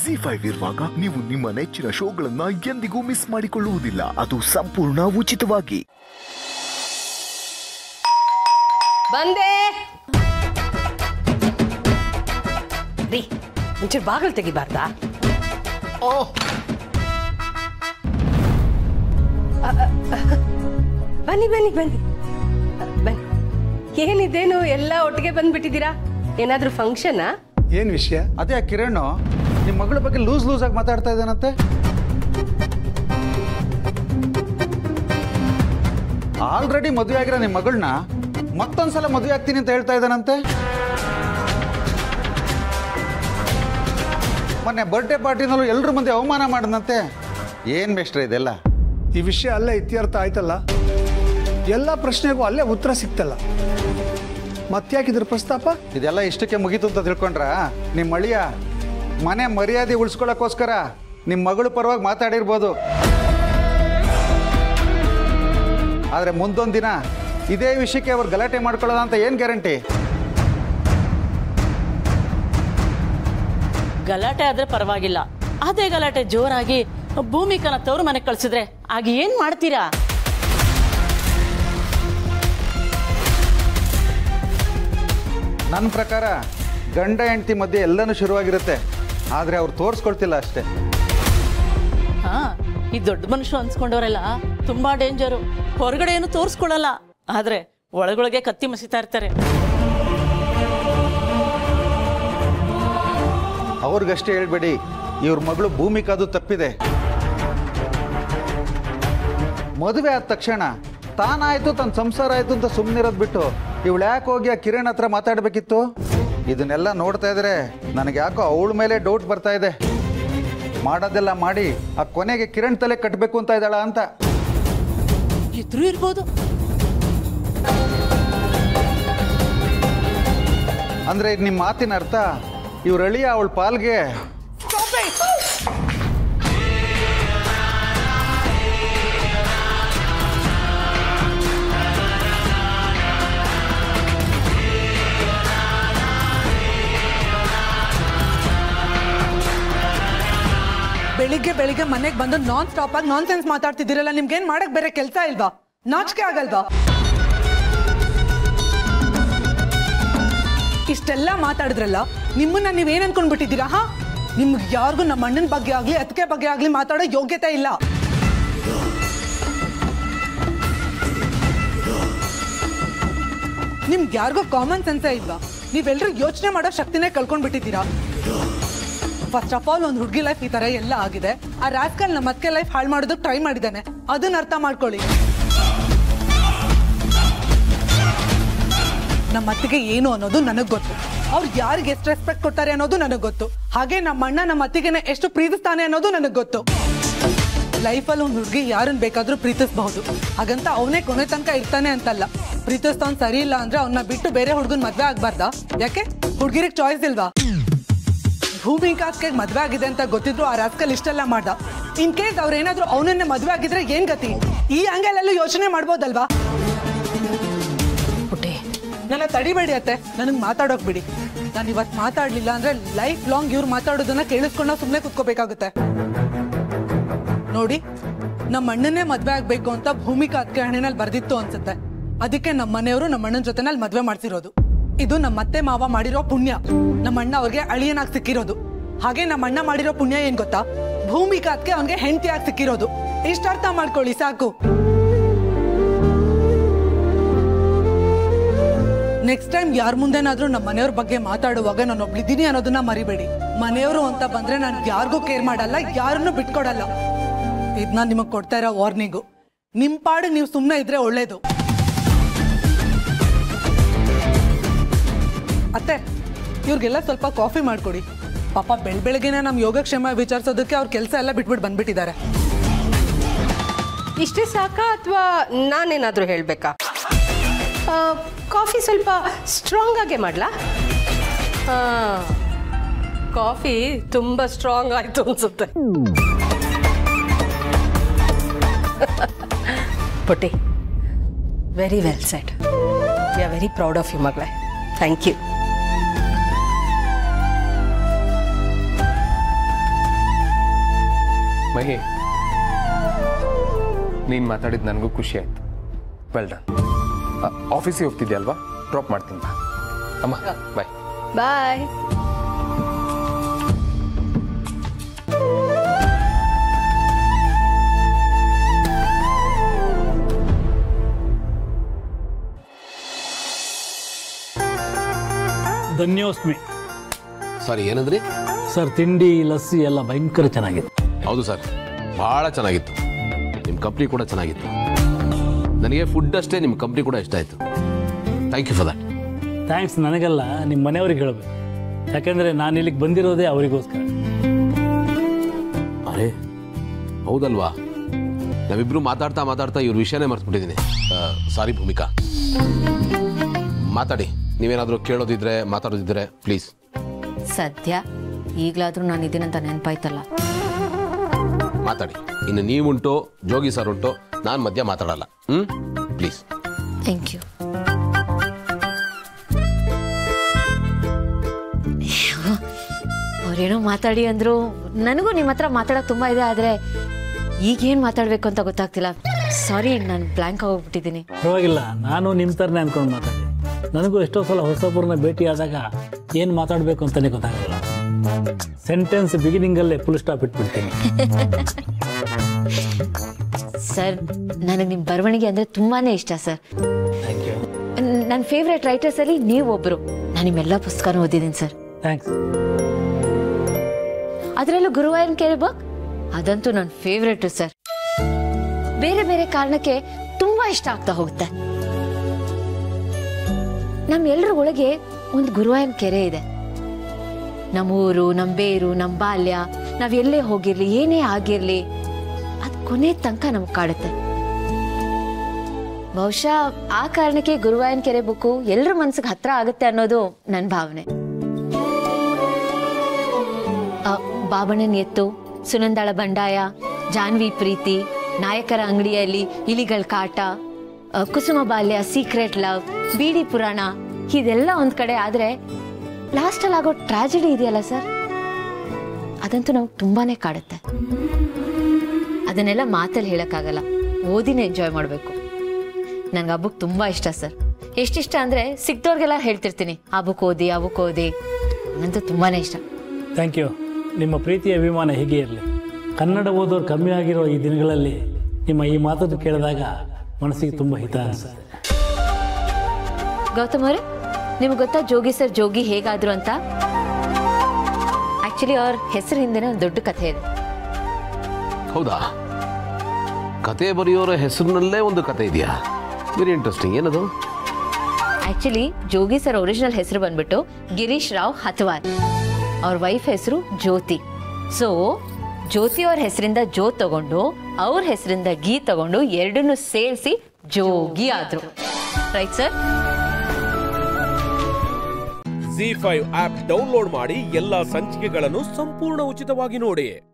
G five ಇರುವಾಗ ನೀವು ನಿಮ್ಮ ನೆಚ್ಚಿನ ಶೋಗಳನ್ನ ಎಂದಿಗೂ ಮಿಸ್ ಮಾಡಿಕೊಳ್ಳುವುದಿಲ್ಲ ಅದು ಸಂಪೂರ್ಣ ಉಚಿತವಾಗಿ ಬಂದೆ ರೀ ಒಂಚೂರು ಬಾಗಿಲು ತೆಗಿಬಾರ್ದಾ ಅ, ಅ, ಅ, ಬನ್ನಿ ಬನ್ನಿ ಬನ್ನಿ ಅ, ಬನ್ನಿ ಏನಿದೇನು ಎಲ್ಲ ಒಟ್ಟಿಗೆ ಬಂದ್ಬಿಟ್ಟಿದ್ದೀರಾ ಏನಾದ್ರೂ ಫಂಕ್ಷನಾ ಏನ್ ವಿಷಯ ಅದೇ ಆ ಕಿರಣ್ ನಿಮ್ಮ ಮಗಳ ಬಗ್ಗೆ ಲೂಸ್ ಲೂಸ್ ಆಗಿ ಮಾತಾಡ್ತಾ ಇದ್ದಾನಂತೆ ಆಲ್ರೆಡಿ ಮದುವೆ ಆಗಿರೋ ನಿಮ್ಮ ಮಗಳನ್ನ ಮತ್ತೊಂದ್ಸಲ ಮದುವೆ ಆಗ್ತೀನಿ ಅಂತ ಹೇಳ್ತಾ ಇದ್ದಾನಂತೆ ಮೊನ್ನೆ ಬರ್ಡೇ ಪಾರ್ಟಿನಲ್ಲೂ ಎಲ್ರ ಮುಂದೆ ಅವಮಾನ ಮಾಡಿದಂತೆ ಏನ್ ಮೇಷ್ಟ್ರೆ ಇದೆಲ್ಲ ಈ ವಿಷಯ ಅಲ್ಲೇ ಇತ್ಯರ್ಥ ಆಯ್ತಲ್ಲ ಎಲ್ಲ ಪ್ರಶ್ನೆಗೂ ಅಲ್ಲೇ ಉತ್ತರ ಸಿಕ್ತಲ್ಲ ಮತ್ತ್ಯಾಕಿದ್ರ ಪ್ರಸ್ತಾಪ ಇದೆಲ್ಲ ಇಷ್ಟಕ್ಕೆ ಮುಗೀತು ಅಂತ ತಿಳ್ಕೊಂಡ್ರ ನಿಮ್ಮ ಅಳಿಯ ಮನೆ ಮರ್ಯಾದೆ ಉಳಿಸ್ಕೊಳ್ಳೋಕ್ಕೋಸ್ಕರ ನಿಮ್ಮ ಮಗಳು ಪರವಾಗಿ ಮಾತಾಡಿರ್ಬೋದು ಆದರೆ ಮುಂದೊಂದು ದಿನ ಇದೇ ವಿಷಯಕ್ಕೆ ಅವ್ರು ಗಲಾಟೆ ಮಾಡ್ಕೊಳ್ಳೋದ ಅಂತ ಏನು ಗ್ಯಾರಂಟಿ ಗಲಾಟೆ ಆದ್ರೆ ಪರವಾಗಿಲ್ಲ ಅದೇ ಗಲಾಟೆ ಜೋರಾಗಿ ಭೂಮಿಕನ ತವ್ರ ಮನೆಗೆ ಕಳ್ಸಿದ್ರೆ ಆಗ ಏನ್ ಮಾಡ್ತೀರಾ ನನ್ನ ಪ್ರಕಾರ ಗಂಡ ಹೆಂಡತಿ ಮಧ್ಯೆ ಎಲ್ಲನೂ ಶುರುವಾಗಿರುತ್ತೆ ಆದರೆ ಅವ್ರು ತೋರಿಸ್ಕೊಳ್ತಿಲ್ಲ ಅಷ್ಟೇ ಹಾ ಈ ದೊಡ್ಡ ಮನುಷ್ಯರು ಅನ್ಸ್ಕೊಂಡವರೆಲ್ಲ ತುಂಬಾ ಡೇಂಜರು ಹೊರಗಡೆ ಏನು ತೋರಿಸ್ಕೊಳಲ್ಲ ಆದ್ರೆ ಒಳಗೊಳಗೆ ಕತ್ತಿ ಮಸಿತಾ ಇರ್ತಾರೆ ಅವ್ರಿಗಷ್ಟೇ ಹೇಳ್ಬೇಡಿ ಇವ್ರ ಮಗಳು ಭೂಮಿಕಾದು ತಪ್ಪಿದೆ ಮದುವೆ ಆದ ತಕ್ಷಣ ತಾನಾಯ್ತು ತನ್ನ ಸಂಸಾರ ಆಯ್ತು ಅಂತ ಸುಮ್ಮನಿರೋದು ಬಿಟ್ಟು ಇವಳು ಯಾಕೆ ಹೋಗಿ ಆ ಕಿರಣ್ ಹತ್ರ ಮಾತಾಡಬೇಕಿತ್ತು ಇದನ್ನೆಲ್ಲ ನೋಡ್ತಾ ಇದ್ರೆ ನನಗೆ ಯಾಕೋ ಅವಳ ಮೇಲೆ ಡೌಟ್ ಬರ್ತಾ ಇದೆ ಮಾಡೋದೆಲ್ಲ ಮಾಡಿ ಆ ಕೊನೆಗೆ ಕಿರಣ್ ತಲೆ ಕಟ್ಟಬೇಕು ಅಂತ ಇದ್ದಾಳ ಅಂತ ಇದ್ರೂ ಇರ್ಬೋದು ಅಂದ್ರೆ ಇದು ನಿಮ್ಮ ಮಾತಿನ ಅರ್ಥ ಇವ್ರ ಅಳಿಯ ಅವಳ ಪಾಲ್ಗೆ ಬೆಳಿಗ್ಗೆ ಬೆಳಿಗ್ಗೆ ಮನೆಗೆ ಬಂದು ನಾನ್ ಸ್ಟಾಪ್ ಆಗಿ ನಾನ್ ಸೆನ್ಸ್ ಮಾತಾಡ್ತಿದ್ದೀರಲ್ಲ ನಿಮ್ಗೇನ್ ಮಾಡಕ್ ಬೇರೆ ಕೆಲಸ ಇಲ್ವಾ ನಾಚಿಕೆ ಆಗಲ್ವಾ ಇಷ್ಟೆಲ್ಲ ಮಾತಾಡಿದ್ರಲ್ಲ ನಿಮ್ಮನ್ನ ನೀವೇನ್ ಅನ್ಕೊಂಡ್ಬಿಟ್ಟಿದ್ದೀರಾ ಹಾ ನಿಮ್ಗೆ ಯಾರಿಗೂ ನಮ್ಮ ಅಣ್ಣನ ಬಗ್ಗೆ ಆಗ್ಲಿ ಅದಕ್ಕೆ ಬಗ್ಗೆ ಆಗ್ಲಿ ಮಾತಾಡೋ ಯೋಗ್ಯತೆ ಇಲ್ಲ ನಿಮ್ಗೆ ಯಾರಿಗೂ ಕಾಮನ್ ಸೆನ್ಸೇ ಇಲ್ವಾ ನೀವೆಲ್ಲರೂ ಯೋಚನೆ ಮಾಡೋ ಶಕ್ತಿನೇ ಕಳ್ಕೊಂಡ್ಬಿಟ್ಟಿದ್ದೀರಾ ಫಸ್ಟ್ ಆಫ್ ಆಲ್ ಒಂದು ಹುಡುಗಿ ಲೈಫ್ ಈ ತರ ಎಲ್ಲ ಆಗಿದೆ ಆ ರಾಸ್ಕಲ್ ನಮ್ಮ ಅತ್ತೆ ಲೈಫ್ ಹಾಳು ಮಾಡೋದಕ್ಕೆ ಟ್ರೈ ಮಾಡಿದ್ದಾನೆ ಅದನ್ನ ಅರ್ಥ ಮಾಡ್ಕೊಳ್ಳಿ ನಮ್ಮ ಅತ್ತಿಗೆ ಏನು ಅನ್ನೋದು ನನಗೆ ಗೊತ್ತು ಅವ್ರು ಯಾರಿಗೆ ಎಷ್ಟು ರೆಸ್ಪೆಕ್ಟ್ ಕೊಡ್ತಾರೆ ಅನ್ನೋದು ನನಗೆ ಗೊತ್ತು ಹಾಗೆ ನಮ್ಮ ಅಣ್ಣ ನಮ್ಮ ಅತ್ತಿಗೆನ ಎಷ್ಟು ಪ್ರೀತಿಸ್ತಾನೆ ಅನ್ನೋದು ನನಗೆ ಗೊತ್ತು ಲೈಫಲ್ಲಿ ಒಂದು ಹುಡುಗಿ ಯಾರನ್ನ ಬೇಕಾದ್ರೂ ಪ್ರೀತಿಸಬಹುದು ಹಾಗಂತ ಅವನೇ ಕೊನೆ ತನಕ ಇರ್ತಾನೆ ಅಂತಲ್ಲ ಪ್ರೀತಿಸ್ತವ್ನು ಸರಿ ಇಲ್ಲ ಅಂದ್ರೆ ಅವನ್ನ ಬಿಟ್ಟು ಬೇರೆ ಹುಡುಗನ್ ಮದ್ವೆ ಆಗ್ಬಾರ್ದಾ ಯಾಕೆ ಹುಡುಗಿರಿಗೆ ಚಾಯ್ಸ್ ಇಲ್ವಾ ಭೂಮಿಕಾಸ್ಗೆ ಮದ್ವೆ ಆಗಿದೆ ಅಂತ ಗೊತ್ತಿದ್ರು ಆ ರಾಸ್ಕಲ್ ಇಷ್ಟೆಲ್ಲ ಮಾಡ್ದ ಇನ್ ಕೇಸ್ ಅವ್ರೇನಾದ್ರೂ ಅವನನ್ನೇ ಮದ್ವೆ ಆಗಿದ್ರೆ ಏನ್ ಗತಿ ಈ ಅಂಗಲೆಲ್ಲ ಯೋಚನೆ ಮಾಡ್ಬೋದಲ್ವಾ ಪುಟ್ಟಿ ನನ್ನ ತಡಿಬೇಡಿ ಅತ್ತೆ ನನಗೆ ಮಾತಾಡೋಕ್ ಬಿಡಿ ನಾನು ಇವತ್ತು ಮಾತಾಡ್ಲಿಲ್ಲ ಅಂದ್ರೆ ಲೈಫ್ ಲಾಂಗ್ ಇವ್ರು ಮಾತಾಡೋದನ್ನ ಕೇಳಿಸ್ಕೊಂಡು ಸುಮ್ಮನೆ ಕುತ್ಕೋಬೇಕಾಗುತ್ತೆ ನೋಡಿ ನಮ್ಮ ಅಣ್ಣನೇ ಮದ್ವೆ ಆಗ್ಬೇಕು ಅಂತ ಭೂಮಿಕಾ ಅದಕ್ಕೆ ಹಣೆನಲ್ಲಿ ಬರ್ದಿತ್ತು ಅನ್ಸುತ್ತೆ ಅದಕ್ಕೆ ನಮ್ಮ ಮನೆಯವರು ನಮ್ಮ ಅಣ್ಣನ ಜೊತೆನಲ್ಲಿ ಮದ್ವೆ ಮಾಡ್ತಿರೋದು ಇದು ನಮ್ಮ ಅತ್ತೆ ಮಾವ ಮಾಡಿರೋ ಪುಣ್ಯ ನಮ್ಮ ಅಣ್ಣ ಅವ್ರಿಗೆ ಅಳಿಯನಾಗಿ ಸಿಕ್ಕಿರೋದು ಹಾಗೆ ನಮ್ಮ ಅಣ್ಣ ಮಾಡಿರೋ ಪುಣ್ಯ ಏನ್ ಗೊತ್ತಾ ಭೂಮಿಕಾ ಅದಕ್ಕೆ ಅವನಿಗೆ ಹೆಂಡತಿಯಾಗಿ ಸಿಕ್ಕಿರೋದು ಇಷ್ಟ ಅರ್ಥ ಮಾಡ್ಕೊಳ್ಳಿ ಸಾಕು ನೆಕ್ಸ್ಟ್ ಟೈಮ್ ಯಾರ ಮುಂದೆನಾದ್ರೂ ನಮ್ಮ ಮನೆಯವ್ರ ಬಗ್ಗೆ ಮಾತಾಡುವಾಗ ನಾನು ಒಬ್ಳಿದ್ದೀನಿ ಅನ್ನೋದನ್ನ ಮರಿಬೇಡಿ ಮನೆಯವರು ಅಂತ ಬಂದ್ರೆ ನಾನು ಯಾರಿಗೂ ಕೇರ್ ಮಾಡಲ್ಲ ಯಾರನ್ನು ಬಿಟ್ಕೊಡಲ್ಲ ಇದನ್ನ ನಿಮಗೆ ಕೊಡ್ತಾ ಇರೋ ವಾರ್ನಿಂಗು ನಿಮ್ ಪಾಡು ನೀವು ಸುಮ್ಮನೆ ಇದ್ರೆ ಒಳ್ಳೇದು ಅತ್ತೆ ಇವ್ರಿಗೆಲ್ಲ ಸ್ವಲ್ಪ ಕಾಫಿ ಮಾಡ್ಕೊಡಿ ಪಾಪ ಬೆಳ್ ಬೆಳಗ್ಗೆನೆ ನಮ್ಮ ಯೋಗಕ್ಷೇಮ ವಿಚಾರಿಸೋದಕ್ಕೆ ಅವ್ರ ಕೆಲಸ ಎಲ್ಲ ಬಿಟ್ಬಿಟ್ಟು ಬಂದ್ಬಿಟ್ಟಿದ್ದಾರೆ ಇಷ್ಟೇ ಸಾಕಾ ಅಥವಾ ನಾನೇನಾದರೂ ಹೇಳಬೇಕಾ ಕಾಫಿ ಸ್ವಲ್ಪ ಸ್ಟ್ರಾಂಗ್ ಆಗೇ ಮಾಡಲಾ ಕಾಫಿ ತುಂಬ ಸ್ಟ್ರಾಂಗ್ ಆಯಿತು ಅನ್ಸುತ್ತೆ ಪುಟ್ಟಿ very well set we are very proud of you ಮಗಳೇ ಥ್ಯಾಂಕ್ ಯು ಮಹಿ ನೀನು ಮಾತಾಡಿದ್ದು ನನಗೂ ಖುಷಿ ಆಯಿತು ವೆಲ್ ಡನ್ ಆಫೀಸಿಗೆ ಹೋಗ್ತಿದ್ಯಲ್ವಾ ಡ್ರಾಪ್ ಮಾಡ್ತೀನಿ ಬಾ ಅಮ್ಮ ಬಾಯ್ ಬಾಯ್ ಧನ್ಯೋಸ್ಮಿ ಸಾರಿ ಏನಂದ್ರಿ ಸರ್ ತಿಂಡಿ ಲಸ್ಸಿ ಎಲ್ಲ ಭಯಂಕರ ಚೆನ್ನಾಗಿತ್ತು ಹೌದು ಸರ್ ಭಾಳ ಚೆನ್ನಾಗಿತ್ತು ನಿಮ್ಮ ಕಂಪ್ನಿ ಕೂಡ ಚೆನ್ನಾಗಿತ್ತು ನನಗೆ ಫುಡ್ ಅಷ್ಟೇ ನಿಮ್ಮ ಕಂಪ್ನಿ ಕೂಡ ಇಷ್ಟ ಆಯಿತು thank you for that thanks ನನಗಲ್ಲ ನಿಮ್ಮ ಮನೆಯವ್ರಿಗೆ ಹೇಳಬೇಕು ಯಾಕೆಂದರೆ ನಾನು ಇಲ್ಲಿಗೆ ಬಂದಿರೋದೇ ಅವರಿಗೋಸ್ಕರ ಅರೇ ಹೌದಲ್ವಾ ನಾವಿಬ್ರು ಮಾತಾಡ್ತಾ ಮಾತಾಡ್ತಾ ಇವ್ರ ವಿಷಯನೇ ಮರ್ತ್ಬಿಟ್ಟಿದ್ದೀನಿ ಸಾರಿ ಭೂಮಿಕಾ ಮಾತಾಡಿ ನೀವೇನಾದರೂ ಕೇಳೋದಿದ್ರೆ ಮಾತಾಡೋದಿದ್ರೆ ಪ್ಲೀಸ್ ಸದ್ಯ ಈಗಲಾದರೂ ನಾನು ಇದೀನಂತ ನೆನಪಾಯ್ತಲ್ಲ ಮಾತಾಡಿ ಇನ್ನು ನೀವುಂಟು ಜೋಗಿ ಸರ್ ಉಂಟು ನಾನು ಮಧ್ಯ ಮಾತಾಡಲ್ಲ ಹ್ಞೂ ಪ್ಲೀಸ್ ಥ್ಯಾಂಕ್ ಯು ಅವ್ರೇನೋ ಮಾತಾಡಿ ಅಂದ್ರು ನನಗೂ ನಿಮ್ಮ ಹತ್ರ ಮಾತಾಡೋಕೆ ತುಂಬ ಇದೆ ಆದರೆ ಈಗೇನು ಮಾತಾಡಬೇಕು ಅಂತ ಗೊತ್ತಾಗ್ತಿಲ್ಲ ಸಾರಿ ನಾನು ಬ್ಲ್ಯಾಂಕ್ ಆಗೋಗ್ಬಿಟ್ಟಿದ್ದೀನಿ ಪರವಾಗಿಲ್ಲ ನಾನು ನಿಮ್ಮ ಥರನೇ ಅಂದ್ಕೊಂಡು ಮಾತಾಡಿ ನನಗೂ ಎಷ್ಟೋ ಸಲ ಹೊಸೊಬ್ಬರನ್ನ ಭೇಟಿ ಆದಾಗ ಏನು ಮಾತಾಡಬೇಕು ಅಂತಲೇ ಗೊತ್ತಾಗಲ್ಲ ಸೆಂಟೆನ್ಸ್ ಬಿಗಿನಿಂಗಲ್ಲೇ ಫುಲ್ ಸ್ಟಾಪ್ ಇಟ್ಬಿಡ್ತೀನಿ ಸರ್ ನನಗೆ ನಿಮ್ಮ ಬರವಣಿಗೆ ಅಂದರೆ ತುಂಬಾ ಇಷ್ಟ ಸರ್ ಥ್ಯಾಂಕ್ ಯು ನನ್ನ ಫೇವ್ರೆಟ್ ರೈಟರ್ಸಲ್ಲಿ ನೀವು ಒಬ್ಬರು ನಾನು ನಿಮ್ಮೆಲ್ಲ ಪುಸ್ತಕನೂ ಓದಿದ್ದೀನಿ ಸರ್ ಥ್ಯಾಂಕ್ಸ್ ಅದರಲ್ಲೂ ಗುರುವಾಯನ್ ಕೆರೆ ಬುಕ್ ಅದಂತೂ ನನ್ನ ಫೇವ್ರೆಟ್ ಸರ್ ಬೇರೆ ಬೇರೆ ಕಾರಣಕ್ಕೆ ತುಂಬಾ ಇಷ್ಟ ಆಗ್ತಾ ಹೋಗುತ್ತೆ ನಮ್ಮೆಲ್ಲರ ಒಳಗೆ ಒಂದು ಗುರುವಾಯನ್ ಕೆರೆ ಇದೆ ನಮ್ಮ ಊರು ನಮ್ಮ ಬೇರು ನಮ್ಮ ಬಾಲ್ಯ ನಾವ್ ಎಲ್ಲೇ ಹೋಗಿರ್ಲಿ ಏನೇ ಆಗಿರ್ಲಿ ಅದ್ ಕೊನೆ ತನಕ ನಮ್ಗೆ ಕಾಡುತ್ತೆ ಬಹುಶಃ ಆ ಕಾರಣಕ್ಕೆ ಗುರುವಾಯನ್ ಕೆರೆ ಬುಕ್ಕು ಎಲ್ಲರ ಮನ್ಸಿಗೆ ಹತ್ರ ಆಗುತ್ತೆ ಅನ್ನೋದು ನನ್ನ ಭಾವನೆ ಆ, ಬಾಬಣ್ಣನ ಎತ್ತು ಸುನಂದಾಳ ಬಂಡಾಯ ಜಾನ್ವಿ ಪ್ರೀತಿ ನಾಯಕರ ಅಂಗಡಿಯಲ್ಲಿ ಇಲಿಗಳ ಕಾಟ ಆ, ಕುಸುಮ ಬಾಲ್ಯ ಸೀಕ್ರೆಟ್ ಲವ್ ಬೀಡಿ ಪುರಾಣ ಇದೆಲ್ಲ ಒಂದ್ ಕಡೆ ಆದ್ರೆ ಲಾಸ್ಟಲ್ಲಿ ಆಗೋ ಟ್ರಾಜಿಡಿ ಇದೆಯಲ್ಲ ಸರ್ ಅದಂತೂ ನಮ್ಗೆ ತುಂಬಾನೇ ಕಾಡುತ್ತೆ ಅದನ್ನೆಲ್ಲ ಮಾತಲ್ಲಿ ಹೇಳಕ್ಕಾಗಲ್ಲ ಓದಿನೇ ಎಂಜಾಯ್ ಮಾಡಬೇಕು ನಂಗೆ ಆ ಬುಕ್ ತುಂಬಾ ಇಷ್ಟ ಸರ್ ಎಷ್ಟಿಷ್ಟ ಅಂದ್ರೆ ಸಿಕ್ದವ್ರಿಗೆಲ್ಲ ಹೇಳ್ತಿರ್ತೀನಿ ಆ ಬುಕ್ ಓದಿ ಆ ಬುಕ್ ಓದಿ ನಂತೂ ತುಂಬಾನೇ ಇಷ್ಟ ಥ್ಯಾಂಕ್ ಯು ನಿಮ್ಮ ಪ್ರೀತಿಯ ಅಭಿಮಾನ ಹೀಗೆ ಇರಲಿ ಕನ್ನಡ ಓದೋರು ಕಮ್ಮಿ ಆಗಿರೋ ಈ ದಿನಗಳಲ್ಲಿ ನಿಮ್ಮ ಈ ಮಾತನ್ನು ಕೇಳಿದಾಗ ಮನಸ್ಸಿಗೆ ತುಂಬ ಹಿತ ಅನಿಸುತ್ತೆ ಗೌತಮ್ ಅವರೇ ನಿಮ್ಗೆ ಗೊತ್ತಾ ಜೋಗಿ ಸರ್ ಜೋಗಿ ಹೇಗಾದ್ರು ಅಂತ ಆಕ್ಚುಲಿ ಅವ್ರ ಹೆಸರು ಹಿಂದೆನೇ ಒಂದು ದೊಡ್ಡ ಕಥೆ ಇದೆ ಹೌದಾ ಕತೆ ಬರೆಯೋರ ಹೆಸರಿನಲ್ಲೇ ಒಂದು ಕತೆ ಇದೆಯಾ ವೆರಿ ಇಂಟ್ರೆಸ್ಟಿಂಗ್ ಏನದು ಆಕ್ಚುಲಿ ಜೋಗಿ ಸರ್ ಒರಿಜಿನಲ್ ಹೆಸರು ಬಂದ್ಬಿಟ್ಟು ಗಿರೀಶ್ ರಾವ್ ಹತ್ವಾರ್ ಅವ್ರ ವೈಫ್ ಹೆಸರು ಜ್ಯೋತಿ ಸೊ ಜ್ಯೋತಿ ಅವ್ರ ಹೆಸರಿಂದ ಜೋ ತಗೊಂಡು ಅವ್ರ ಹೆಸರಿಂದ ಗೀ ತಗೊಂಡು ಎರಡನ್ನೂ ಸೇರಿಸಿ ಜೋಗಿ ಆದ್ರು right sir Zee five app download ಮಾಡಿ ಎಲ್ಲಾ ಸಂಚಿಕೆಗಳನ್ನು ಸಂಪೂರ್ಣ ಉಚಿತವಾಗಿ ನೋಡಿ